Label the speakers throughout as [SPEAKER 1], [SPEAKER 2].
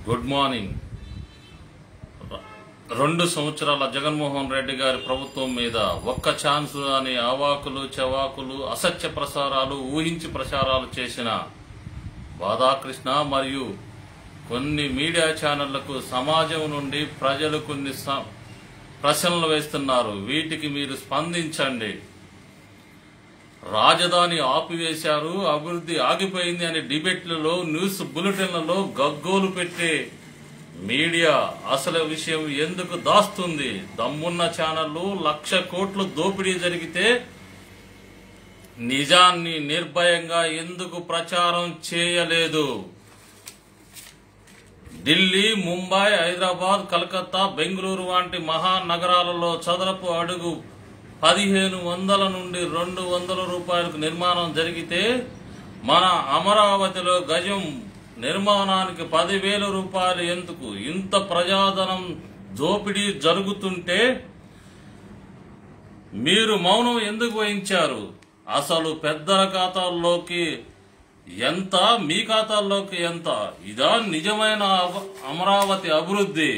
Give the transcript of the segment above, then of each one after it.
[SPEAKER 1] good morning రెండు సంవత్సరాల జగన్మోహన్ రెడ్డి గారి ప్రభుత్వం మీద ఒక్క ఛాన్స్ అని అవాకులు చవాకులు అసత్య ప్రసారాలు ఊహించి ప్రచారాలు చేసిన బాధాకృష్ణ మరియు కొన్ని మీడియా ఛానళ్లకు సమాజం నుండి ప్రజలు కొన్ని స- ప్రశ్నలు వేస్తున్నారు వీటికి మీరు స్పందించండి రాజధాని ఆపివేశారు అభివృద్ధి ఆగిపోయింది అనే డిబేట్లలో న్యూస్ బులెటిన్లలో గగ్గోలు పెట్టే మీడియా అసలు విషయం ఎందుకు దాస్తుంది దమ్మున్న ఛానళ్లు లక్ష కోట్లు దోపిడీ జరిగితే నిజాన్ని నిర్భయంగా ఎందుకు ప్రచారం చేయలేదు ఢిల్లీ ముంబై హైదరాబాద్ కలకత్తా బెంగళూరు వంటి మహానగరాలలో చదరపు అడుగు పదిహేను వందల నుండి రెండు వందల రూపాయలకు నిర్మాణం జరిగితే మన అమరావతిలో గజం నిర్మాణానికి పదివేల రూపాయలు ఎందుకు ఇంత ప్రజాధనం దోపిడీ జరుగుతుంటే మీరు మౌనం ఎందుకు వహించారు అసలు పెద్దల ఖాతాల్లోకి ఎంత మీ ఖాతాల్లోకి ఎంత ఇదా నిజమైన అవ- అమరావతి అభివృద్ధి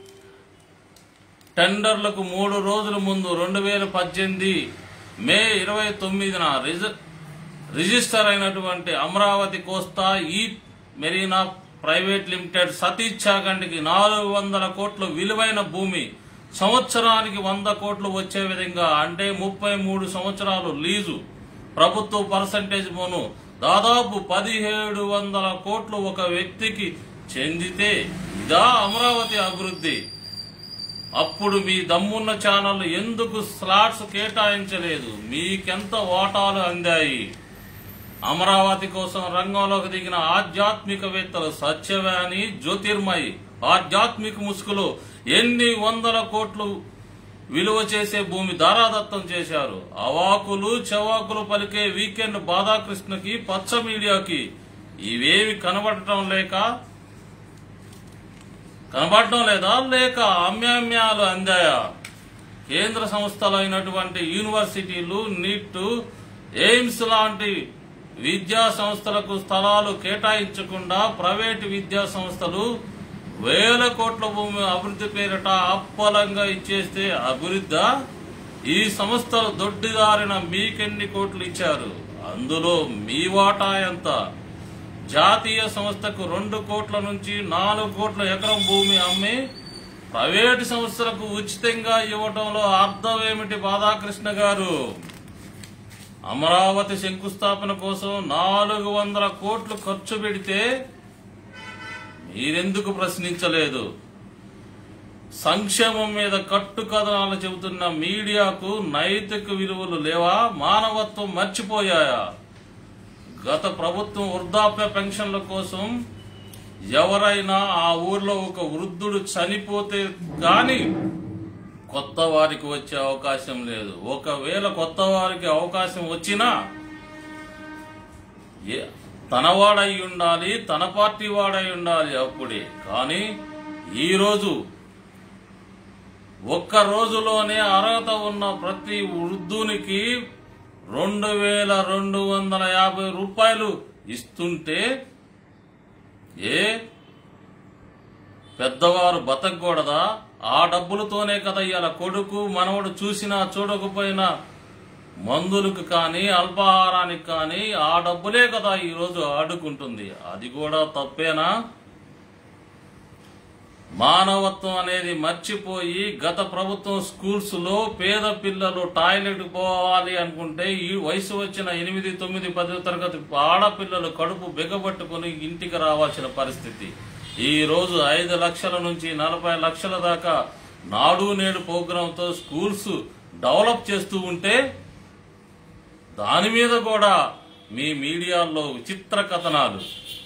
[SPEAKER 1] టెండర్లకు మూడు రోజుల ముందు రెండు వేల పద్దెనిమిది మే ఇరవై తొమ్మిదిన రిజ- రిజిస్టర్ అయినటువంటి అమరావతి కోస్తా ఈ మెరీనా ప్రైవేట్ లిమిటెడ్ సతీష్ చాగండికి నాలుగు వందల కోట్ల విలువైన భూమి సంవత్సరానికి వంద కోట్లు వచ్చే విధంగా అంటే ముప్పై మూడు సంవత్సరాలు లీజు ప్రభుత్వ పర్సంటేజ్ పోను దాదాపు పదిహేడు వందల కోట్లు ఒక వ్యక్తికి చెందితే ఇదా అమరావతి అభివృద్ధి అప్పుడు మీ దమ్మున్న ఛానల్ ఎందుకు స్లాట్స్ కేటాయించలేదు మీకెంత ఓటాలు అందాయి అమరావతి కోసం రంగంలోకి దిగిన ఆధ్యాత్మికవేత్తలు సత్యవాణి జ్యోతిర్మయి ఆధ్యాత్మిక ముసుగులో ఎన్ని వందల కోట్లు విలువ చేసే భూమి దారాదత్తం చేశారు అవాకులు చవాకులు పలికే వీకెండ్ బాధాకృష్ణకి పచ్చ మీడియాకి ఇవేవి కనబడటం లేక కనబడటం లేదా లేక అమ్యామ్యాలు అందాయా కేంద్ర సంస్థలు అయినటువంటి యూనివర్సిటీలు నీట్ ఎయిమ్స్ లాంటి విద్యా సంస్థలకు స్థలాలు కేటాయించకుండా ప్రైవేటు విద్యా సంస్థలు వేల కోట్ల భూమి అభివృద్ధి పేరిట అప్పలంగా ఇచ్చేస్తే అభివృద్ధి ఈ సంస్థలు దొడ్డిదారిన మీకెన్ని కోట్లు ఇచ్చారు అందులో మీ వాటా ఎంత జాతీయ సంస్థకు రెండు కోట్ల నుంచి నాలుగు కోట్ల ఎకరం భూమి అమ్మి ప్రైవేటు సంస్థలకు ఉచితంగా ఇవ్వటంలో అర్థం ఏమిటి బాధాకృష్ణ గారు అమరావతి శంకుస్థాపన కోసం నాలుగు వందల కోట్లు ఖర్చు పెడితే మీరెందుకు ప్రశ్నించలేదు సంక్షేమం మీద కట్టు కథనాలు చెబుతున్న మీడియాకు నైతిక విలువలు లేవా మానవత్వం మర్చిపోయాయా గత ప్రభుత్వం వృద్ధాప్య పెన్షన్ల కోసం ఎవరైనా ఆ ఊర్లో ఒక వృద్ధుడు చనిపోతే గాని కొత్త వారికి వచ్చే అవకాశం లేదు ఒకవేళ కొత్త వారికి అవకాశం వచ్చినా ఏ- తన వాడై ఉండాలి తన పార్టీ వాడై ఉండాలి అప్పుడే కానీ ఈరోజు ఒక్క రోజులోనే అర్హత ఉన్న ప్రతి వృద్ధునికి రెండు వేల రెండు వందల యాభై రూపాయలు ఇస్తుంటే ఏ పెద్దవారు బతకూడదా ఆ డబ్బులతోనే కదా ఇవాళ కొడుకు మనవడు చూసినా చూడకపోయినా మందులకు కానీ అల్పాహారానికి కానీ ఆ డబ్బులే కదా ఈరోజు ఆడుకుంటుంది అది కూడా తప్పేనా మానవత్వం అనేది మర్చిపోయి గత ప్రభుత్వం స్కూల్స్ లో పేద పిల్లలు టాయిలెట్ పోవాలి అనుకుంటే ఈ వయసు వచ్చిన ఎనిమిది తొమ్మిది పదో తరగతి ఆడపిల్లలు కడుపు బిగబట్టుకుని ఇంటికి రావాల్సిన పరిస్థితి ఈ రోజు ఐదు లక్షల నుంచి నలభై లక్షల దాకా నాడు నేడు ప్రోగ్రాంతో స్కూల్స్ డెవలప్ చేస్తూ ఉంటే దాని మీద కూడా మీ మీడియాల్లో విచిత్ర కథనాలు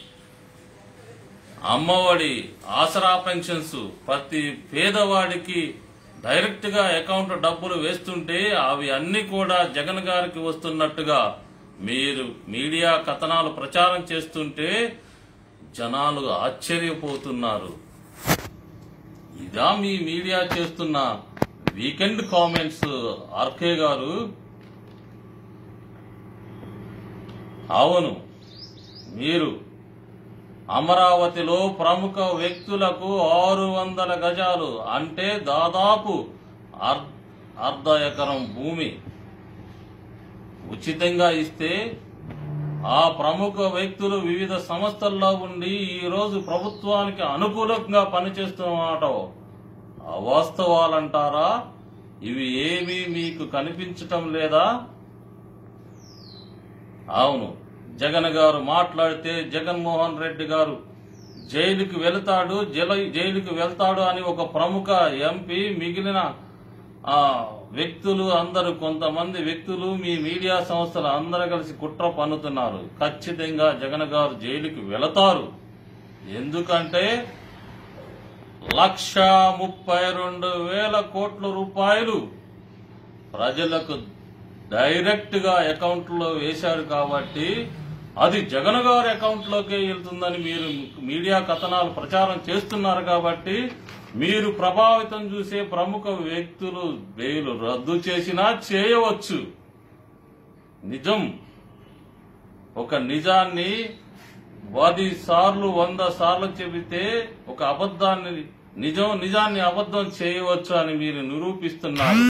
[SPEAKER 1] అమ్మఒడి ఆసరా పెన్షన్స్ ప్రతి పేదవాడికి డైరెక్ట్ గా అకౌంట్ డబ్బులు వేస్తుంటే అవి అన్ని కూడా జగన్ గారికి వస్తున్నట్టుగా మీరు మీడియా కథనాలు ప్రచారం చేస్తుంటే జనాలు ఆశ్చర్యపోతున్నారు ఇదా మీ మీడియా చేస్తున్న వీకెండ్ కామెంట్స్ ఆర్కే గారు అవును మీరు అమరావతిలో ప్రముఖ వ్యక్తులకు ఆరు వందల గజాలు అంటే దాదాపు అర్- అర్ధ ఎకరం భూమి ఉచితంగా ఇస్తే ఆ ప్రముఖ వ్యక్తులు వివిధ సంస్థల్లో ఉండి ఈ రోజు ప్రభుత్వానికి అనుకూలంగా పనిచేస్తున్నమాట అవాస్తవాలంటారా ఇవి ఏమీ మీకు కనిపించటం లేదా అవును జగన్ గారు మాట్లాడితే జగన్మోహన్ రెడ్డి గారు జైలుకి వెళ్తాడు జల- జైలుకి వెళ్తాడు అని ఒక ప్రముఖ ఎంపీ మిగిలిన ఆ వ్యక్తులు అందరూ కొంతమంది వ్యక్తులు మీ మీడియా సంస్థలు అందరూ కలిసి కుట్ర పన్నుతున్నారు ఖచ్చితంగా జగన్ గారు జైలుకి వెళతారు ఎందుకంటే లక్ష ముప్పై రెండు వేల కోట్ల రూపాయలు ప్రజలకు డైరెక్ట్ గా అకౌంట్ లో వేశారు కాబట్టి అది జగన్ గారి అకౌంట్ లోకే వెళ్తుందని మీరు మీడియా కథనాలు ప్రచారం చేస్తున్నారు కాబట్టి మీరు ప్రభావితం చూసే ప్రముఖ వ్యక్తులు బెయిల్ రద్దు చేసినా చేయవచ్చు నిజం ఒక నిజాన్ని పది సార్లు వంద సార్లు చెబితే ఒక అబద్ధాన్ని నిజం నిజాన్ని అబద్ధం చేయవచ్చు అని మీరు నిరూపిస్తున్నారు